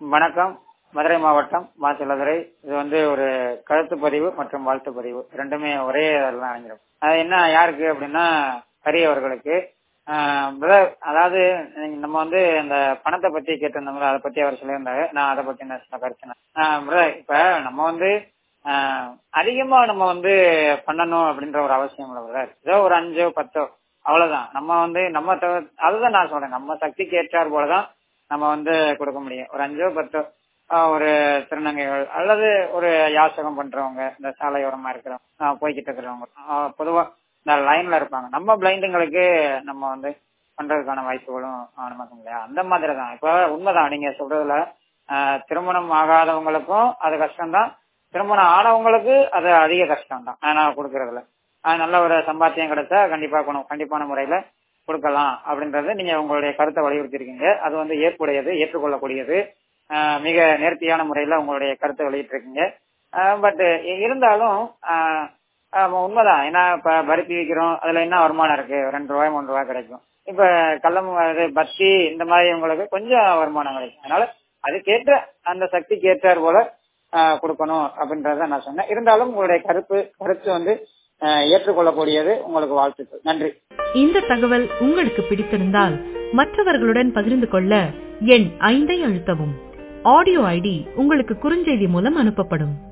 வணக்கம் மதுரை மாவட்டம் மாசிலதுரை இது வந்து ஒரு கருத்து பதிவு மற்றும் வாழ்த்து பதிவு ரெண்டுமே ஒரே இதில் அணிஞ்சிடும் அது என்ன யாருக்கு அப்படின்னா ஹரி அவர்களுக்கு ஆஹ் brother, அதாவது நீங்க- நம்ம வந்து இந்த பணத்தை பத்தி கேட்டிருந்தோம்ல அதை பத்தி அவர் சொல்லியிருந்தாரு நான் அதை பத்தி என்ன சில கருத்து பிரதர் இப்ப நம்ம வந்து ஆஹ் அதிகமா நம்ம வந்து பண்ணணும் அப்படின்ற ஒரு அவசியம் இல்லை brother. ஏதோ ஒரு அஞ்சோ பத்தோ அவ்வளவுதான் நம்ம வந்து நம்ம தக- அதுதான் நான் சொல்றேன் நம்ம சக்திக்கு ஏற்றார் போலதான் நம்ம வந்து கொடுக்க முடியும் ஒரு அஞ்சோ பத்தோ ஆஹ் ஒரு திருநங்கைகள் அல்லது ஒரு யாசகம் பண்றவங்க இந்த சாலையோரமா இருக்கிறவங்க ஆஹ் போய்கிட்டு இருக்கிறவங்க ஆஹ் பொதுவா இந்த லைன்ல இருப்பாங்க நம்ம பிளைண்டுங்களுக்கு நம்ம வந்து பண்றதுக்கான வாய்ப்புகளும் ஆஹ் நமக்கு இல்லையா அந்த மாதிரி தான் இப்ப உண்மைதான் நீங்க சொல்றதுல ஆஹ் திருமணம் ஆகாதவங்களுக்கும் அது கஷ்டம்தான் திருமணம் ஆனவங்களுக்கு அது அதிக கஷ்டம் தான் நான் கொடுக்கறதுல ஆஹ் நல்ல ஒரு சம்பாத்தியம் கிடைச்சா கண்டிப்பா கொண- கண்டிப்பான முறையில கொடுக்கலாம் அப்படின்றது நீங்க உங்களுடைய கருத்தை வலியுறுத்திருக்கீங்க அது வந்து ஏற்புடையது ஏற்றுக்கொள்ளக்கூடியது ஆஹ் மிக நேர்த்தியான முறையில உங்களுடைய கருத்தை வெளியிட்டிருக்கீங்க பட் இருந்தாலும் ஆஹ் ஆமா, உண்மைதான் ஏன்னா இப்ப பருத்தி விற்கிறோம் அதுல என்ன வருமானம் இருக்கு ரெண்டு ரூபாய் மூணு ரூபாய் கிடைக்கும் இப்ப கள்ளம் இது பத்தி இந்த மாதிரி உங்களுக்கு கொஞ்சம் வருமானம் கிடைக்கும் அதனால அதுக்கேற்ற அந்த சக்திக்கு ஏற்றார் போல ஆஹ் கொடுக்கணும் அப்படின்றத நான் சொன்னேன் இருந்தாலும் உங்களுடைய கருத்து கருத்து வந்து ஆஹ் ஏற்றுக்கொள்ளக்கூடியது உங்களுக்கு வாழ்த்துக்கள் நன்றி இந்த தகவல் உங்களுக்கு பிடித்திருந்தால் மற்றவர்களுடன் பகிர்ந்து கொள்ள எண் ஐந்தை அழுத்தவும் ஆடியோ ஐடி உங்களுக்கு குறுஞ்செய்தி மூலம் அனுப்பப்படும்